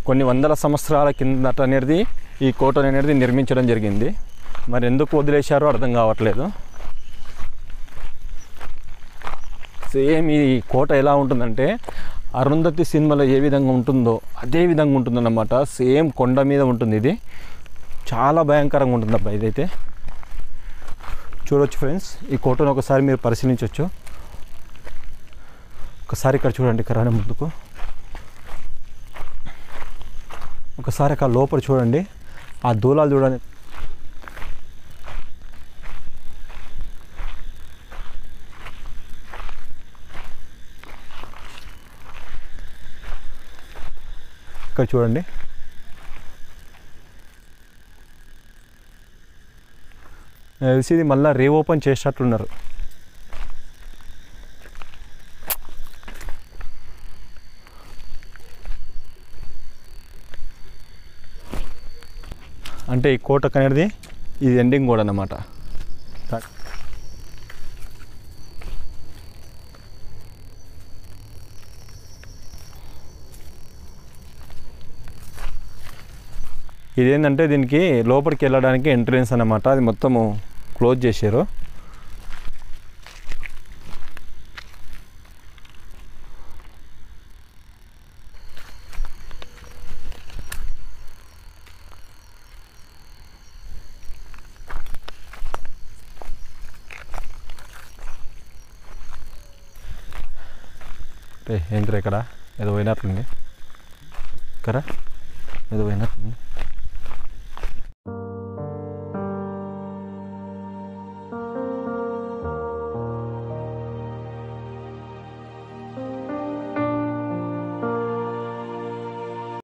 కొన్ని వందల సంవత్సరాల కిందట అనేది ఈ కోట అనేది నిర్మించడం జరిగింది మరి ఎందుకు వదిలేశారో అర్థం కావట్లేదు సేమ్ ఈ కోట ఎలా ఉంటుందంటే అరుంధతి సినిమాలో ఏ విధంగా ఉంటుందో అదే విధంగా ఉంటుందన్నమాట సేమ్ కొండ మీద ఉంటుంది ఇది చాలా భయంకరంగా ఉంటుంది అబ్బా ఇదైతే చూడొచ్చు ఫ్రెండ్స్ ఈ కోటను ఒకసారి మీరు పరిశీలించవచ్చు ఒకసారి ఇక్కడ చూడండి ఇక్కడ రండి ముందుకు ఒకసారి అక్కడ లోపల చూడండి ఆ దూలాలు చూడండి ఇక్కడ చూడండి నాకు తెలిసి ఇది మళ్ళీ రీఓపెన్ చేసినట్లున్నారు అంటే ఈ కోటకు అనేది ఇది ఎండింగ్ కూడా అన్నమాట ఇదేంటంటే దీనికి లోపలికి వెళ్ళడానికి ఎంట్రన్స్ అన్నమాట అది మొత్తము క్లోజ్ చేశారు ఏంటి ఇక్కడ ఏదో పోయినట్లుంది కదా ఏదో పోయినట్లుంది